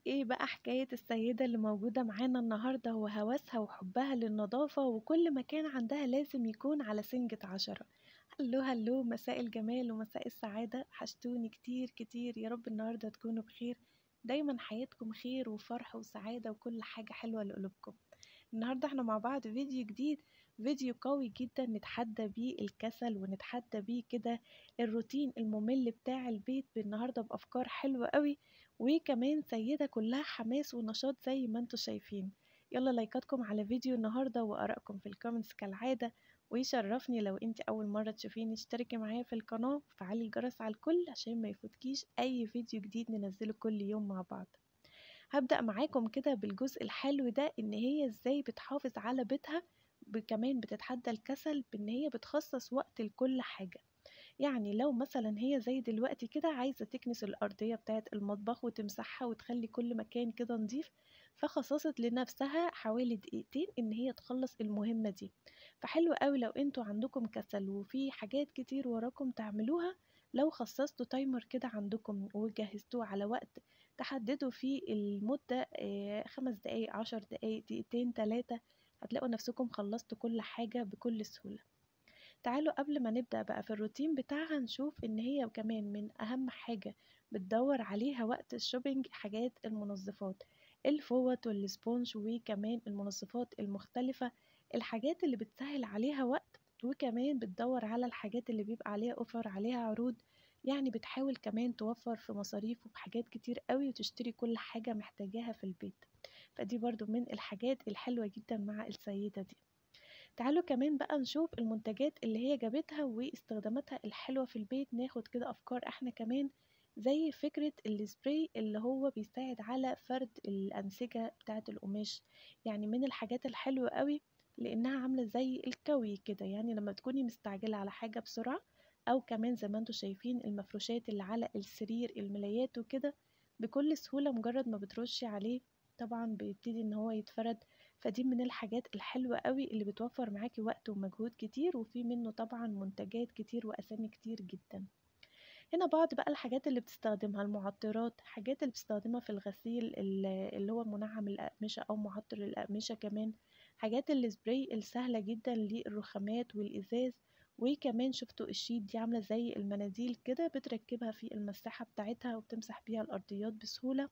ايه بقى حكاية السيدة اللي موجودة معانا النهاردة وهوسها وحبها للنظافة وكل مكان عندها لازم يكون على سنجة عشرة هلو هلو مساء الجمال ومساء السعادة حشتوني كتير كتير يا رب النهاردة تكونوا بخير دايما حياتكم خير وفرح وسعادة وكل حاجة حلوة لقلوبكم النهاردة احنا مع بعض فيديو جديد فيديو قوي جدا نتحدى بيه الكسل ونتحدى بيه كده الروتين الممل بتاع البيت النهاردة بأفكار حلوة قوي وكمان سيدة كلها حماس ونشاط زي ما انتوا شايفين يلا لايكاتكم على فيديو النهاردة وآرائكم في الكومنتس كالعادة ويشرفني لو انت أول مرة تشوفيني اشتركي معايا في القناة وفعلي الجرس على الكل عشان ما يفوتكيش أي فيديو جديد ننزله كل يوم مع بعض هبدأ معاكم كده بالجزء الحلو ده ان هي ازاي بتحافظ على بيتها كمان بتتحدى الكسل بان هي بتخصص وقت لكل حاجة يعني لو مثلا هي زي دلوقتي كده عايزة تكنس الأرضية بتاعة المطبخ وتمسحها وتخلي كل مكان كده نظيف فخصصت لنفسها حوالي دقيقتين ان هي تخلص المهمة دي فحلو قوي لو انتوا عندكم كسل وفي حاجات كتير وراكم تعملوها لو خصصتوا تايمر كده عندكم وجهزتوه على وقت تحددوا فيه المدة خمس دقايق عشر دقايق دقيقتين تلاتة هتلاقوا نفسكم خلصتوا كل حاجة بكل سهولة تعالوا قبل ما نبدأ بقى في الروتين بتاعها نشوف ان هي كمان من اهم حاجة بتدور عليها وقت الشوبينج حاجات المنظفات الفوط والسبونج وكمان المنظفات المختلفة الحاجات اللي بتسهل عليها وقت وكمان بتدور على الحاجات اللي بيبقى عليها اوفر عليها عروض يعني بتحاول كمان توفر في مصاريف وبحاجات كتير قوي وتشتري كل حاجة محتاجاها في البيت فدي برضو من الحاجات الحلوة جدا مع السيدة دي تعالوا كمان بقى نشوف المنتجات اللي هي جابتها واستخداماتها الحلوة في البيت ناخد كده أفكار احنا كمان زي فكرة السبراي اللي هو بيساعد على فرد الأنسجة بتاعة القماش يعني من الحاجات الحلوة قوي لأنها عاملة زي الكوي كده يعني لما تكوني مستعجلة على حاجة بسرعة أو كمان زي ما انتوا شايفين المفروشات اللي على السرير الملايات وكده بكل سهولة مجرد ما بترشي عليه طبعا بيبتدي ان هو يتفرد فدي من الحاجات الحلوة قوي اللي بتوفر معاكي وقت ومجهود كتير وفي منه طبعا منتجات كتير وأسامي كتير جدا هنا بعض بقى الحاجات اللي بتستخدمها المعطرات حاجات اللي بتستخدمها في الغسيل اللي هو منعم الأقمشة أو معطر الأقمشة كمان حاجات السبراي السهلة جدا للرخامات والإزاز وكمان شفتوا الشيت دي عاملة زي المناديل كده بتركبها في المساحة بتاعتها وبتمسح بيها الأرضيات بسهولة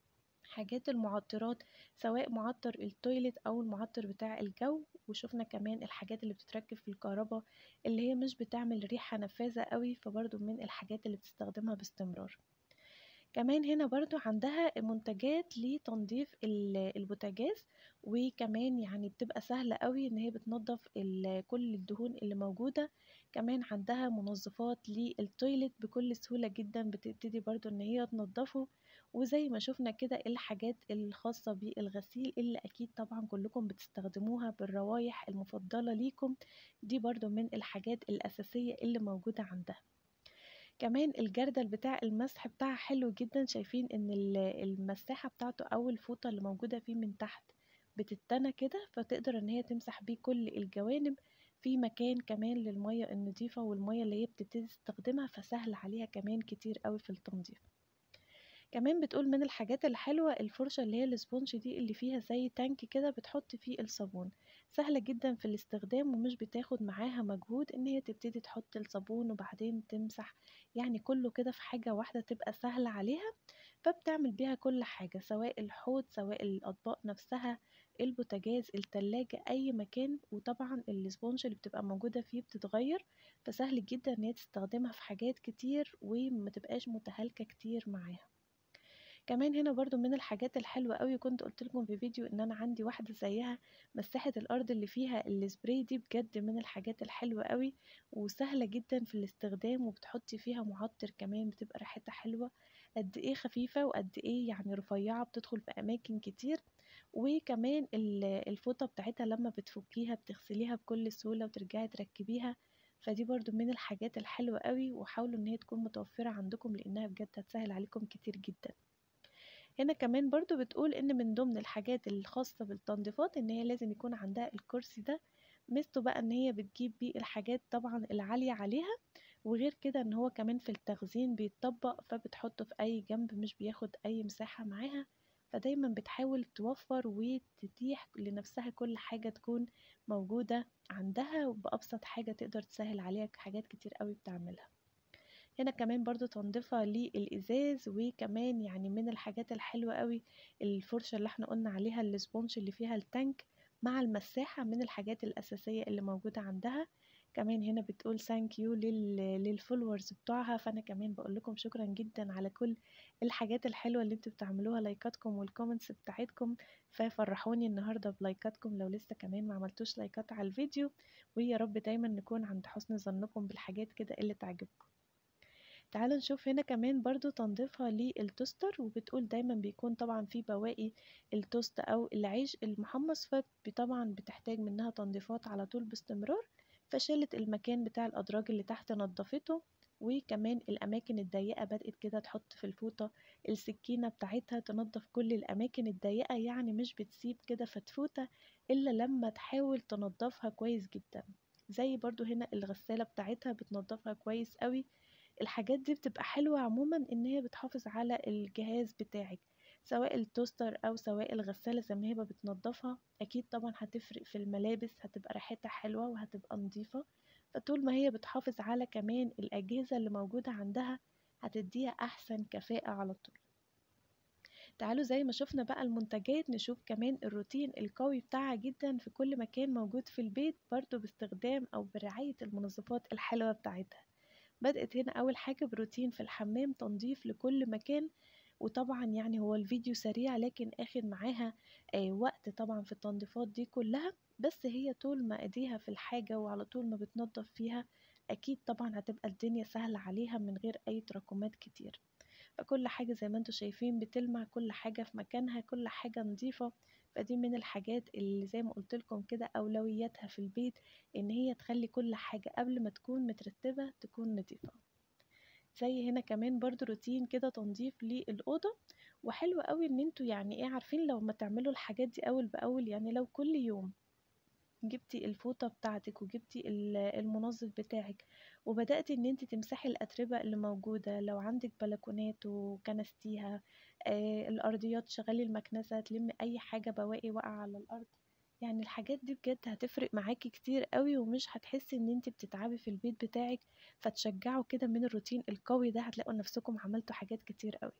حاجات المعطرات سواء معطر التويلت او المعطر بتاع الجو وشفنا كمان الحاجات اللي بتتركب في الكهرباء اللي هي مش بتعمل ريحة نفاذة قوي فبرضو من الحاجات اللي بتستخدمها باستمرار كمان هنا برضو عندها منتجات لتنظيف البوتاجاز وكمان يعني بتبقى سهلة قوي ان هي بتنظف كل الدهون اللي موجودة كمان عندها منظفات للتويلت بكل سهولة جدا بتبتدي برضو ان هي تنظفه وزي ما شفنا كده الحاجات الخاصة بالغسيل اللي أكيد طبعا كلكم بتستخدموها بالروايح المفضلة ليكم دي برضو من الحاجات الأساسية اللي موجودة عندها كمان الجردل بتاع المسح بتاعها حلو جدا شايفين ان المساحة بتاعته او الفوطة اللي موجودة فيه من تحت بتتنى كده فتقدر ان هي تمسح بيه كل الجوانب في مكان كمان للمية النظيفة والمية اللي هي بتبتدي تستخدمها فسهل عليها كمان كتير قوي في التنظيف كمان بتقول من الحاجات الحلوة الفرشة اللي هي السبونج دي اللي فيها زي تانك كده بتحط فيه الصابون سهلة جدا في الاستخدام ومش بتاخد معاها مجهود ان هي تبتدي تحط الصابون وبعدين تمسح يعني كله كده في حاجة واحدة تبقى سهلة عليها فبتعمل بيها كل حاجة سواء الحوض سواء الأطباق نفسها البوتاجاز التلاجة أي مكان وطبعا السبونج اللي بتبقى موجودة فيه بتتغير فسهل جدا ان هي تستخدمها في حاجات كتير وما تبقاش متهالكة كتير معاها كمان هنا برضو من الحاجات الحلوة قوي كنت قلت لكم في فيديو ان انا عندي واحدة زيها مساحة الارض اللي فيها السبراي دي بجد من الحاجات الحلوة قوي وسهلة جدا في الاستخدام وبتحطي فيها معطر كمان بتبقى ريحتها حلوة قد ايه خفيفة وقد ايه يعني رفيعة بتدخل في اماكن كتير وكمان الفوطة بتاعتها لما بتفكيها بتغسليها بكل سهولة وترجعي تركبيها فدي برضو من الحاجات الحلوة قوي وحاولوا ان هي تكون متوفرة عندكم لانها بجد هتسهل عليكم كتير جدا هنا كمان برضو بتقول ان من ضمن الحاجات الخاصة بالتنظيفات ان هي لازم يكون عندها الكرسي ده ميزته بقى ان هي بتجيب بيه الحاجات طبعا العالية عليها وغير كده ان هو كمان في التخزين بيتطبق فبتحطه في اي جنب مش بياخد اي مساحة معاها فدايما بتحاول توفر وتتيح لنفسها كل حاجة تكون موجودة عندها وبأبسط حاجة تقدر تسهل عليها حاجات كتير قوي بتعملها هنا كمان برضو تنظيفها للإزاز وكمان يعني من الحاجات الحلوة قوي الفرشة اللي احنا قلنا عليها السبونج اللي فيها التانك مع المساحة من الحاجات الأساسية اللي موجودة عندها كمان هنا بتقول ثانك يو للفولورز بتوعها فانا كمان بقول لكم شكرا جدا على كل الحاجات الحلوه اللي انتوا بتعملوها لايكاتكم والكومنتس بتاعتكم ففرحوني النهارده بلايكاتكم لو لسه كمان ما عملتوش لايكات على الفيديو ويا رب دايما نكون عند حسن ظنكم بالحاجات كده اللي تعجبكم تعالوا نشوف هنا كمان برضو تنظيفها للتوستر وبتقول دايما بيكون طبعا في بواقي التوست او العيش المحمص فطبعا بتحتاج منها تنظيفات على طول باستمرار فشالت المكان بتاع الأدراج اللي تحت نظفته وكمان الأماكن الضيقة بدأت كده تحط في الفوطة السكينة بتاعتها تنظف كل الأماكن الضيقة يعني مش بتسيب كده فتفوتة إلا لما تحاول تنظفها كويس جدا زي برضو هنا الغسالة بتاعتها بتنظفها كويس قوي الحاجات دي بتبقى حلوة عموما ان هي بتحافظ على الجهاز بتاعك سواء التوستر او سواء الغسالة زي ما هي بتنضفها اكيد طبعا هتفرق في الملابس هتبقى ريحتها حلوة وهتبقى نظيفة فطول ما هي بتحافظ على كمان الاجهزة اللي موجودة عندها هتديها احسن كفاءة على طول تعالوا زي ما شفنا بقى المنتجات نشوف كمان الروتين القوي بتاعها جدا في كل مكان موجود في البيت برضو باستخدام او برعاية المنظفات الحلوة بتاعتها بدأت هنا أول حاجة بروتين في الحمام تنظيف لكل مكان وطبعا يعني هو الفيديو سريع لكن اخد معاها آه وقت طبعا في التنظيفات دي كلها بس هي طول ما ايديها في الحاجة وعلى طول ما بتنظف فيها اكيد طبعا هتبقى الدنيا سهلة عليها من غير اي تراكمات كتير فكل حاجة زي ما انتوا شايفين بتلمع كل حاجة في مكانها كل حاجة نظيفة فدي من الحاجات اللي زي ما قلت لكم كده اولوياتها في البيت ان هي تخلي كل حاجة قبل ما تكون مترتبة تكون نظيفة زي هنا كمان برضو روتين كده تنظيف للأوضة وحلو قوي ان انتوا يعني ايه عارفين لو ما تعملوا الحاجات دي اول باول يعني لو كل يوم جبتي الفوطة بتاعتك وجبتي المنظف بتاعك وبدأتي ان انت تمسحي الأتربة اللي موجودة لو عندك بلكونات وكنستيها آه الأرضيات شغلي المكنسة تلمي أي حاجة بواقي واقعة على الأرض يعني الحاجات دي بجد هتفرق معاكي كتير قوي ومش هتحسي ان انت بتتعبي في البيت بتاعك فتشجعوا كده من الروتين القوي ده هتلاقوا نفسكم عملتوا حاجات كتير قوي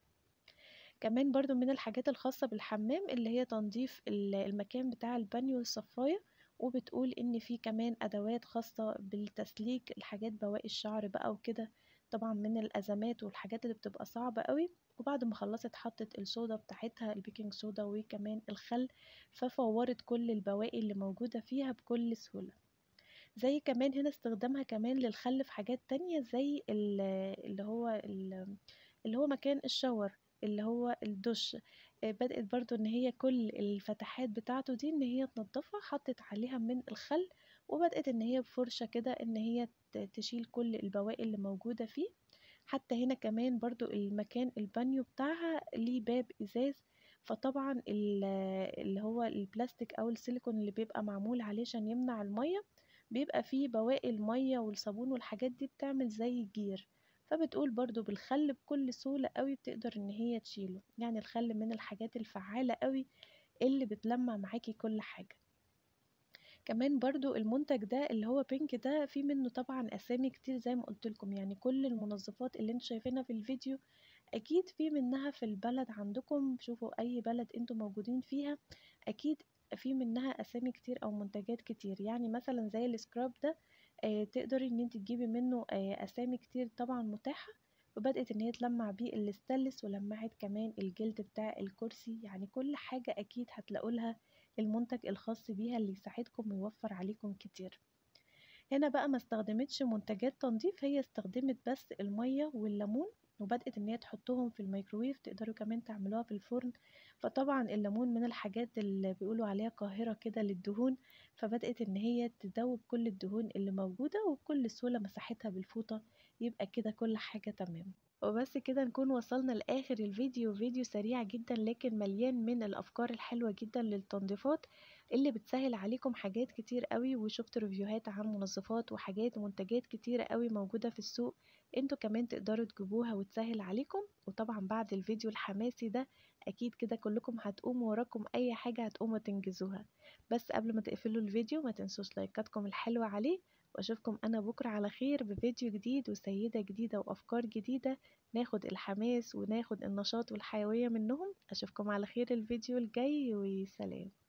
كمان برضو من الحاجات الخاصة بالحمام اللي هي تنظيف المكان بتاع البانيو والصفاية وبتقول ان في كمان ادوات خاصة بالتسليك الحاجات بواقي الشعر بقى وكده طبعا من الازمات والحاجات اللي بتبقى صعبة قوي وبعد ما خلصت حطت الصودا بتاعتها البيكنج صودا وكمان الخل ففورت كل البواقي اللي موجودة فيها بكل سهولة زي كمان هنا استخدامها كمان للخل في حاجات تانية زي اللي هو اللي هو مكان الشاور اللي هو الدش بدأت برضو ان هي كل الفتحات بتاعته دي ان هي تنضفها حطت عليها من الخل وبدأت ان هي بفرشة كده ان هي تشيل كل البواقي اللي موجودة فيه حتى هنا كمان برضو المكان البانيو بتاعها ليه باب ازاز فطبعا اللي هو البلاستيك او السيليكون اللي بيبقى معمول عليه عشان يمنع المية بيبقى فيه بواقي المية والصابون والحاجات دي بتعمل زي جير فبتقول برضو بالخل بكل سهولة قوي بتقدر ان هي تشيله يعني الخل من الحاجات الفعالة قوي اللي بتلمع معاكي كل حاجة كمان برضو المنتج ده اللي هو بينك ده في منه طبعا اسامي كتير زي ما قلت لكم يعني كل المنظفات اللي انتوا شايفينها في الفيديو اكيد في منها في البلد عندكم شوفوا اي بلد انتوا موجودين فيها اكيد في منها اسامي كتير او منتجات كتير يعني مثلا زي السكراب ده آه تقدري ان انت تجيبي منه آه اسامي كتير طبعا متاحة وبدأت ان هي تلمع بيه الاستانلس ولمعت كمان الجلد بتاع الكرسي يعني كل حاجة اكيد هتلاقوا لها المنتج الخاص بيها اللي يساعدكم ويوفر عليكم كتير هنا بقى ما استخدمتش منتجات تنظيف هي استخدمت بس المية والليمون وبدأت ان هي تحطهم في الميكروويف تقدروا كمان تعملوها في الفرن فطبعا الليمون من الحاجات اللي بيقولوا عليها قاهرة كده للدهون فبدأت ان هي تذوب كل الدهون اللي موجودة وبكل سهولة مسحتها بالفوطة يبقى كده كل حاجة تمام وبس كده نكون وصلنا لآخر الفيديو فيديو سريع جدا لكن مليان من الأفكار الحلوة جدا للتنظيفات اللي بتسهل عليكم حاجات كتير قوي وشفت ريفيوهات عن منظفات وحاجات ومنتجات كتيرة قوي موجودة في السوق انتوا كمان تقدروا تجيبوها وتسهل عليكم وطبعا بعد الفيديو الحماسي ده اكيد كده كلكم هتقوموا وراكم اي حاجة هتقوموا تنجزوها بس قبل ما تقفلوا الفيديو ما تنسوش لايكاتكم الحلوة عليه واشوفكم انا بكرة على خير بفيديو جديد وسيدة جديدة وافكار جديدة ناخد الحماس وناخد النشاط والحيوية منهم اشوفكم على خير الفيديو الجاي وسلام